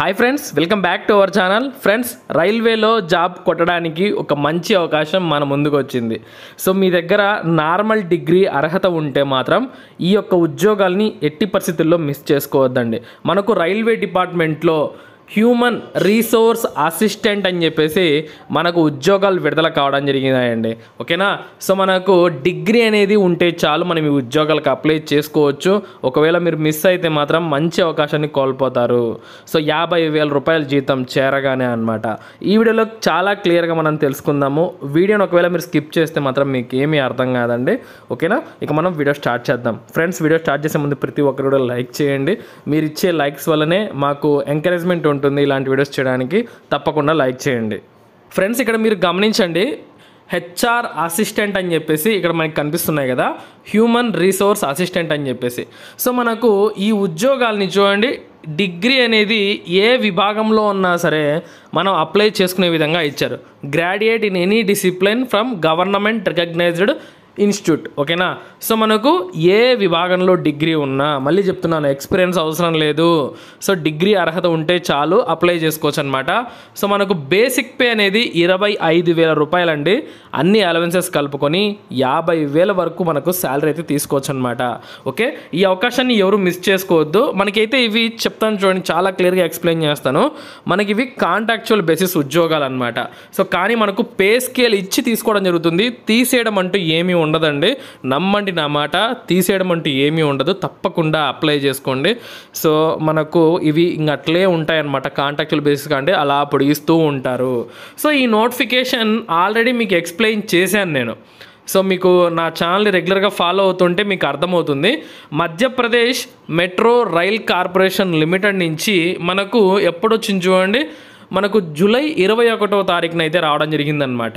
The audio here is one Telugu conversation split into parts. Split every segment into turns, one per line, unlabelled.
hi friends welcome back to our channel friends రైల్వేలో జాబ్ కొట్టడానికి ఒక మంచి అవకాశం మన ముందుకు వచ్చింది సో మీ దగ్గర నార్మల్ డిగ్రీ అర్హత ఉంటే మాత్రం ఈ యొక్క ఉద్యోగాల్ని ఎట్టి పరిస్థితుల్లో మిస్ చేసుకోవద్దండి మనకు రైల్వే డిపార్ట్మెంట్లో హ్యూమన్ రీసోర్స్ అసిస్టెంట్ అని చెప్పేసి మనకు ఉద్యోగాలు విడుదల కావడం జరిగినాయండి ఓకేనా సో మనకు డిగ్రీ అనేది ఉంటే చాలు మనం ఈ ఉద్యోగాలకు అప్లై చేసుకోవచ్చు ఒకవేళ మీరు మిస్ అయితే మాత్రం మంచి అవకాశాన్ని కోల్పోతారు సో యాభై వేల రూపాయల జీతం చేరగానే అనమాట ఈ వీడియోలో చాలా క్లియర్గా మనం తెలుసుకుందాము వీడియోని ఒకవేళ మీరు స్కిప్ చేస్తే మాత్రం మీకు ఏమీ అర్థం కాదండి ఓకేనా ఇక మనం వీడియో స్టార్ట్ చేద్దాం ఫ్రెండ్స్ వీడియో స్టార్ట్ చేసే ముందు ప్రతి ఒక్కరు కూడా లైక్ చేయండి మీరు ఇచ్చే లైక్స్ వల్లనే మాకు ఎంకరేజ్మెంట్ ఉంటుంది ఇలాంటి వీడియోస్ చేయడానికి తప్పకుండా లైక్ చేయండి ఫ్రెండ్స్ ఇక్కడ మీరు గమనించండి హెచ్ఆర్ అసిస్టెంట్ అని చెప్పేసి ఇక్కడ మనకి కనిపిస్తున్నాయి కదా హ్యూమన్ రీసోర్స్ అసిస్టెంట్ అని చెప్పేసి సో మనకు ఈ ఉద్యోగాల్ని చూడండి డిగ్రీ అనేది ఏ విభాగంలో ఉన్నా సరే మనం అప్లై చేసుకునే విధంగా ఇచ్చారు graduate in any discipline from government recognised institute ఓకేనా సో మనకు ఏ విభాగంలో డిగ్రీ ఉన్నా మళ్ళీ చెప్తున్నాను ఎక్స్పీరియన్స్ అవసరం లేదు సో డిగ్రీ అర్హత ఉంటే చాలు అప్లై చేసుకోవచ్చు అనమాట సో మనకు బేసిక్ పే అనేది ఇరవై ఐదు వేల రూపాయలండి అన్ని అలవెన్సెస్ కలుపుకొని యాభై వేల వరకు మనకు శాలరీ అయితే తీసుకోవచ్చు అనమాట ఓకే ఈ అవకాశాన్ని ఎవరు మిస్ చేసుకోవద్దు మనకైతే ఇవి చెప్తాను చూడండి చాలా క్లియర్గా ఎక్స్ప్లెయిన్ చేస్తాను మనకి ఇవి కాంట్రాక్చువల్ బేసిస్ ఉద్యోగాలు అనమాట సో కానీ మనకు పే స్కేల్ ఇచ్చి తీసుకోవడం జరుగుతుంది తీసేయడం అంటూ ఏమీ ఉండదండి నమ్మండి నా మాట తీసేయడం అంటూ ఏమీ ఉండదు తప్పకుండా అప్లై చేసుకోండి సో మనకు ఇవి ఇంక అట్లే ఉంటాయన్నమాట కాంట్రాక్చువల్ బేసిస్ అంటే అలా పొడిగిస్తూ ఉంటారు సో ఈ నోటిఫికేషన్ ఆల్రెడీ మీకు ఎక్స్ప్లెయిన్ చేశాను నేను సో మీకు నా ఛానల్ని రెగ్యులర్గా ఫాలో అవుతుంటే మీకు అర్థమవుతుంది Madhya Pradesh metro rail corporation limited నుంచి మనకు ఎప్పుడు వచ్చింది చూడండి మనకు జూలై ఇరవై ఒకటో తారీఖున అయితే రావడం జరిగిందనమాట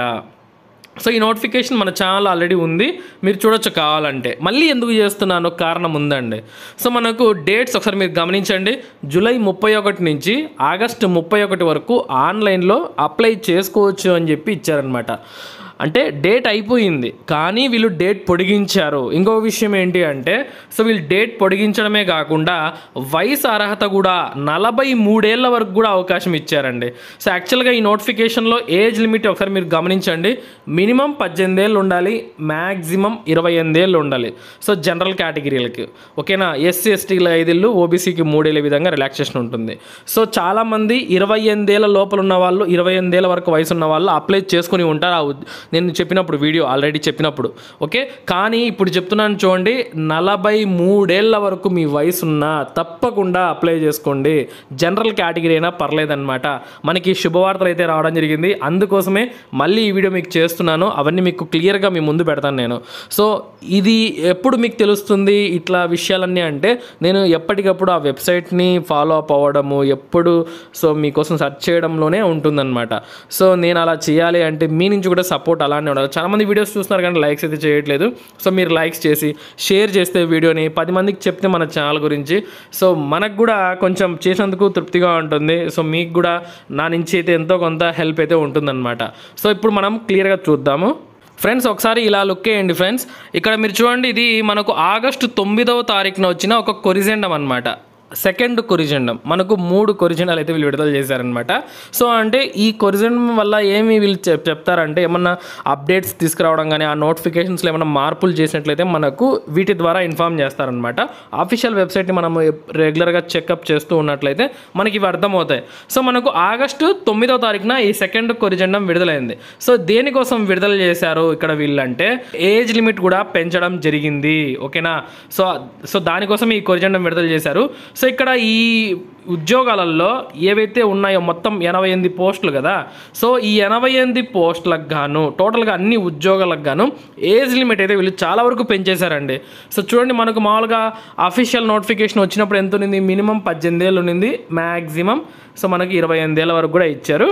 సో ఈ నోటిఫికేషన్ మన ఛానల్ ఆల్రెడీ ఉంది మీరు చూడొచ్చు కావాలంటే మళ్ళీ ఎందుకు చేస్తున్నాను కారణం ఉందండి సో మనకు డేట్స్ ఒకసారి మీరు గమనించండి జూలై ముప్పై ఒకటి నుంచి ఆగస్టు ముప్పై ఒకటి వరకు ఆన్లైన్లో అప్లై చేసుకోవచ్చు అని చెప్పి ఇచ్చారనమాట అంటే డేట్ అయిపోయింది కానీ వీళ్ళు డేట్ పొడిగించారు ఇంకో విషయం ఏంటి అంటే సో వీళ్ళు డేట్ పొడిగించడమే కాకుండా వయసు అర్హత కూడా నలభై మూడేళ్ల వరకు కూడా అవకాశం ఇచ్చారండి సో యాక్చువల్గా ఈ నోటిఫికేషన్లో ఏజ్ లిమిట్ ఒకసారి మీరు గమనించండి మినిమం పద్దెనిమిది ఏళ్ళు ఉండాలి మ్యాక్సిమం ఇరవై ఎనిమిదేళ్ళు ఉండాలి సో జనరల్ కేటగిరీలకి ఓకేనా ఎస్సీ ఎస్టీల ఐదేళ్ళు ఓబీసీకి మూడేళ్ళ విధంగా రిలాక్సేషన్ ఉంటుంది సో చాలామంది ఇరవై ఎనిమిదేళ్ల లోపల ఉన్న వాళ్ళు ఇరవై ఎనిమిదేళ్ల వరకు వయసు ఉన్న వాళ్ళు అప్లై చేసుకుని ఉంటారు ఆ ఉద్- నేను చెప్పినప్పుడు వీడియో ఆల్రెడీ చెప్పినప్పుడు ఓకే కానీ ఇప్పుడు చెప్తున్నాను చూడండి నలభై మూడేళ్ల వరకు మీ వయసు ఉన్నా తప్పకుండా అప్లై చేసుకోండి జనరల్ కేటగిరీ అయినా పర్లేదన్నమాట మనకి శుభవార్తలు అయితే రావడం జరిగింది అందుకోసమే మళ్ళీ ఈ వీడియో మీకు చేస్తున్నాను అవన్నీ మీకు క్లియర్గా మీ ముందు పెడతాను నేను సో ఇది ఎప్పుడు మీకు తెలుస్తుంది ఇట్లా విషయాలన్నీ అంటే నేను ఎప్పటికప్పుడు ఆ వెబ్సైట్ని ఫాలో అప్ అవ్వడము ఎప్పుడు సో మీకోసం సెర్చ్ చేయడంలోనే ఉంటుందన్నమాట సో నేను అలా చేయాలి అంటే మీ నుంచి కూడా సపోర్ట్ అలానే ఉండాలి చాలామంది వీడియోస్ చూస్తున్నారు కానీ లైక్స్ అయితే చేయట్లేదు సో మీరు లైక్స్ చేసి షేర్ చేస్తే వీడియోని పది మందికి చెప్తే మన ఛానల్ గురించి సో మనకు కూడా కొంచెం చేసినందుకు తృప్తిగా ఉంటుంది సో మీకు కూడా నా నుంచి అయితే ఎంతో కొంత హెల్ప్ అయితే ఉంటుందన్నమాట సో ఇప్పుడు మనం క్లియర్గా చూద్దాము ఫ్రెండ్స్ ఒకసారి ఇలా లుక్ వేయండి ఫ్రెండ్స్ ఇక్కడ మీరు చూడండి ఇది మనకు ఆగస్టు తొమ్మిదవ తారీఖున వచ్చిన ఒక కొరిజెండం అనమాట సెకండ్ కొరిజెండం మనకు మూడు కొరిజెండాలు అయితే వీళ్ళు విడుదల చేశారనమాట సో అంటే ఈ కొరిజెండం వల్ల ఏమి వీళ్ళు చెప్ చెప్తారంటే ఏమన్నా అప్డేట్స్ తీసుకురావడం కానీ ఆ నోటిఫికేషన్స్లో ఏమైనా మార్పులు చేసినట్లయితే మనకు వీటి ద్వారా ఇన్ఫామ్ చేస్తారనమాట ఆఫీషియల్ వెబ్సైట్ని మనం రెగ్యులర్గా చెకప్ చేస్తూ ఉన్నట్లయితే మనకి ఇవి అర్థమవుతాయి సో మనకు ఆగస్టు తొమ్మిదవ తారీఖున ఈ సెకండ్ కొరిజెండం విడుదలైంది సో దేనికోసం విడుదల చేశారు ఇక్కడ వీళ్ళంటే ఏజ్ లిమిట్ కూడా పెంచడం జరిగింది ఓకేనా సో సో దానికోసం ఈ కొరిజెండం విడుదల చేశారు సో ఇక్కడ ఈ ఉద్యోగాలలో ఏవైతే ఉన్నాయో మొత్తం ఎనభై ఎనిమిది పోస్టులు కదా సో ఈ ఎనభై ఎనిమిది పోస్టులకు గాను టోటల్గా అన్ని ఉద్యోగాలకు గాను ఏజ్ లిమిట్ అయితే వీళ్ళు చాలా వరకు పెంచేశారండి సో చూడండి మనకు మామూలుగా అఫీషియల్ నోటిఫికేషన్ వచ్చినప్పుడు ఎంత ఉంది మినిమం పద్దెనిమిది ఏళ్ళు ఉంది మ్యాక్సిమం సో మనకి ఇరవై ఎనిమిదేళ్ళ వరకు కూడా ఇచ్చారు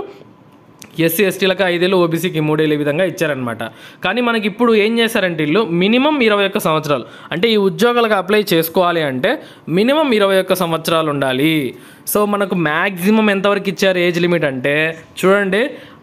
ఎస్సీ ఎస్టీలకు ఐదేళ్ళు ఓబీసీకి మూడేళ్ళు ఈ విధంగా ఇచ్చారనమాట కానీ మనకి ఇప్పుడు ఏం చేశారంటే వీళ్ళు మినిమం ఇరవై ఒక్క సంవత్సరాలు అంటే ఈ ఉద్యోగాలకు అప్లై చేసుకోవాలి అంటే మినిమం ఇరవై ఒక్క సంవత్సరాలు ఉండాలి సో మనకు మ్యాక్సిమం ఎంతవరకు ఇచ్చారు ఏజ్ లిమిట్ అంటే చూడండి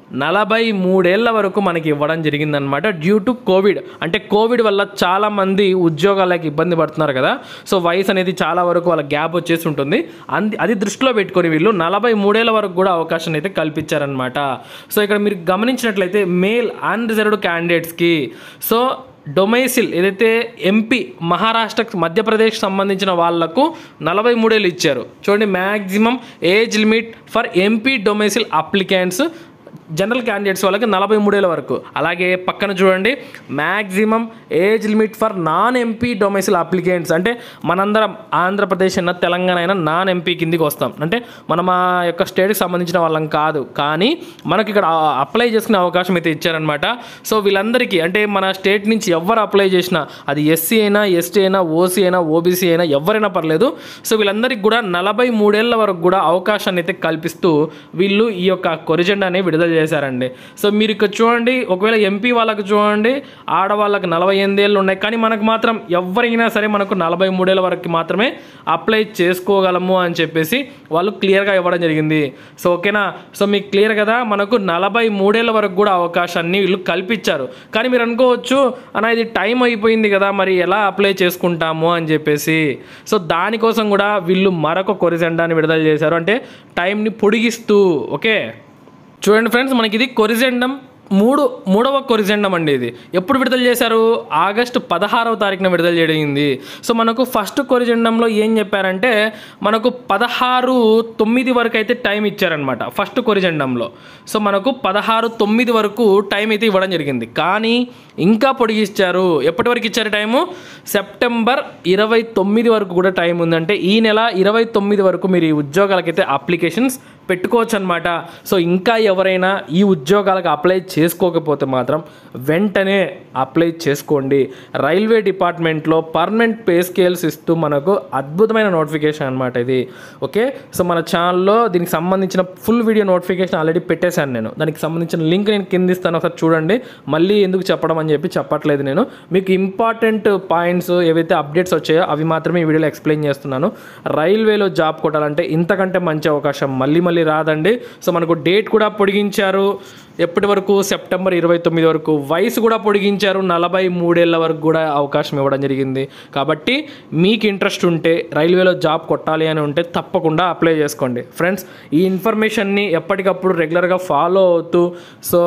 నలభై మూడేళ్ల వరకు మనకి ఇవ్వడం జరిగిందనమాట డ్యూ టు కోవిడ్ అంటే కోవిడ్ వల్ల చాలా మంది ఉద్యోగాలకి ఇబ్బంది పడుతున్నారు కదా సో వయసు అనేది చాలా వరకు వాళ్ళ గ్యాప్ వచ్చేసి ఉంటుంది అంది అది దృష్టిలో పెట్టుకొని వీళ్ళు నలభై మూడేళ్ల వరకు కూడా అవకాశం అయితే కల్పించారనమాట సో ఇక్కడ మీరు గమనించినట్లయితే మేల్ అన్రిజర్వ్డ్ క్యాండిడేట్స్కి సో డొమైసిల్ ఏదైతే ఎంపీ మహారాష్ట్రకు మధ్యప్రదేశ్ సంబంధించిన వాళ్లకు నలభై మూడేళ్ళు ఇచ్చారు చూడండి maximum age limit for MP domicile applicants general candidates వాళ్ళకి నలభై మూడేళ్ళ వరకు అలాగే పక్కన చూడండి maximum age limit for non MP domicile applicants అంటే మనందరం ఆంధ్రప్రదేశ్ అయినా తెలంగాణ అయినా నాన్ ఎంపీ కిందికి వస్తాం అంటే మనం ఆ యొక్క స్టేట్కి సంబంధించిన వాళ్ళం కాదు కానీ మనకి ఇక్కడ అప్లై చేసుకునే అవకాశం అయితే ఇచ్చారనమాట సో వీళ్ళందరికీ అంటే మన స్టేట్ నుంచి ఎవరు అప్లై చేసినా అది ఎస్సీ అయినా ఎస్టీ అయినా ఓసీ అయినా ఓబీసీ అయినా ఎవరైనా పర్లేదు సో వీళ్ళందరికీ కూడా నలభై మూడేళ్ల వరకు కూడా అవకాశాన్ని అయితే కల్పిస్తూ వీళ్ళు ఈ యొక్క కొరిజెండాని విడుదల చేశారండి సో మీరు ఇక్కడ చూడండి ఒకవేళ ఎంపీ వాళ్ళకి చూడండి ఆడవాళ్ళకి నలభై ఎనిమిదేళ్ళు ఉన్నాయి కానీ మనకు మాత్రం ఎవరైనా సరే మనకు నలభై మూడేళ్ళ వరకు మాత్రమే అప్లై చేసుకోగలము అని చెప్పేసి వాళ్ళు క్లియర్గా ఇవ్వడం జరిగింది సో ఓకేనా సో మీకు క్లియర్ కదా మనకు నలభై మూడేళ్ళ వరకు కూడా అవకాశాన్ని వీళ్ళు కల్పించారు కానీ మీరు అనుకోవచ్చు అన్న ఇది టైం అయిపోయింది కదా మరి ఎలా అప్లై చేసుకుంటాము అని చెప్పేసి సో దానికోసం కూడా వీళ్ళు మరొక కొరిజెండాని విడుదల చేశారు అంటే టైంని పొడిగిస్తూ ఓకే చూడండి ఫ్రెండ్స్ మనకి ఇది కొరిజెండం మూడు మూడవ కొరిజెండం అండి ఇది ఎప్పుడు విడుదల చేశారు ఆగస్టు పదహారవ తారీఖున విడుదల చేయడింది సో మనకు ఫస్ట్ కొరిజెండంలో ఏం చెప్పారంటే మనకు పదహారు తొమ్మిది వరకు అయితే టైం ఇచ్చారనమాట ఫస్ట్ కొరిజెండంలో సో మనకు పదహారు తొమ్మిది వరకు టైం అయితే ఇవ్వడం జరిగింది కానీ ఇంకా పొడిగిచ్చారు ఎప్పటి వరకు ఇచ్చారు టైము సెప్టెంబర్ ఇరవై తొమ్మిది వరకు కూడా టైం ఉందంటే ఈ నెల ఇరవై తొమ్మిది వరకు మీరు ఈ ఉద్యోగాలకైతే అప్లికేషన్స్ పెట్టుకోవచ్చు అనమాట సో ఇంకా ఎవరైనా ఈ ఉద్యోగాలకు అప్లై చేసుకోకపోతే మాత్రం వెంటనే అప్లై చేసుకోండి రైల్వే డిపార్ట్మెంట్లో పర్మనెంట్ పే స్కేల్స్ ఇస్తూ మనకు అద్భుతమైన నోటిఫికేషన్ అనమాట ఇది ఓకే సో మన ఛానల్లో దీనికి సంబంధించిన ఫుల్ వీడియో నోటిఫికేషన్ ఆల్రెడీ పెట్టేశాను నేను దానికి సంబంధించిన లింక్ నేను కింద ఇస్తాను ఒకసారి చూడండి మళ్ళీ ఎందుకు చెప్పడం అని చెప్పి చెప్పట్లేదు నేను మీకు ఇంపార్టెంట్ పాయింట్స్ ఏవైతే అప్డేట్స్ వచ్చాయో అవి మాత్రమే ఈ వీడియోలో ఎక్స్ప్లెయిన్ చేస్తున్నాను రైల్వేలో జాబ్ కొట్టాలంటే ఇంతకంటే మంచి అవకాశం మళ్ళీ మళ్ళీ రాదండి సో మనకు డేట్ కూడా పొడిగించారు ఎప్పటి వరకు సెప్టెంబర్ ఇరవై తొమ్మిది వరకు వయసు కూడా పొడిగించారు నలభై మూడేళ్ల వరకు కూడా అవకాశం ఇవ్వడం జరిగింది కాబట్టి మీకు ఇంట్రెస్ట్ ఉంటే రైల్వేలో జాబ్ కొట్టాలి అని ఉంటే తప్పకుండా అప్లై చేసుకోండి ఫ్రెండ్స్ ఈ ఇన్ఫర్మేషన్ని ఎప్పటికప్పుడు రెగ్యులర్గా ఫాలో అవుతూ సో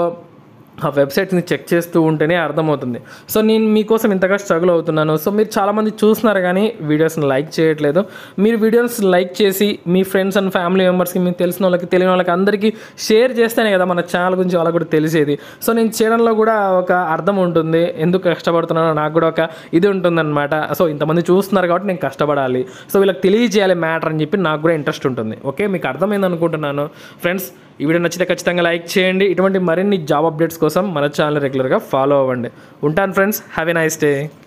ఆ వెబ్సైట్ని చెక్ చేస్తూ ఉంటేనే అర్థమవుతుంది సో నేను మీకోసం ఇంతగా స్ట్రగుల్ అవుతున్నాను సో మీరు చాలామంది చూస్తున్నారు కానీ వీడియోస్ని లైక్ చేయట్లేదు మీరు వీడియోస్ లైక్ చేసి మీ ఫ్రెండ్స్ అండ్ ఫ్యామిలీ మెంబర్స్కి మీకు తెలిసిన వాళ్ళకి తెలియని వాళ్ళకి అందరికీ షేర్ చేస్తేనే కదా మన ఛానల్ గురించి వాళ్ళకి కూడా తెలిసేది సో నేను చేయడంలో కూడా ఒక అర్థం ఉంటుంది ఎందుకు కష్టపడుతున్నానో నాకు కూడా ఒక ఇది ఉంటుందన్నమాట సో ఇంతమంది చూస్తున్నారు కాబట్టి నేను కష్టపడాలి సో వీళ్ళకి తెలియజేయాలి మ్యాటర్ అని చెప్పి నాకు కూడా ఇంట్రెస్ట్ ఉంటుంది ఓకే మీకు అర్థమైంది అనుకుంటున్నాను ఫ్రెండ్స్ ఈ వీడియో నచ్చితే ఖచ్చితంగా లైక్ చేయండి ఇటువంటి మరిన్ని జాబ్ అప్డేట్స్ కోసం మన ఛానల్ రెగ్యులర్గా ఫాలో అవ్వండి ఉంటాను friends have a nice day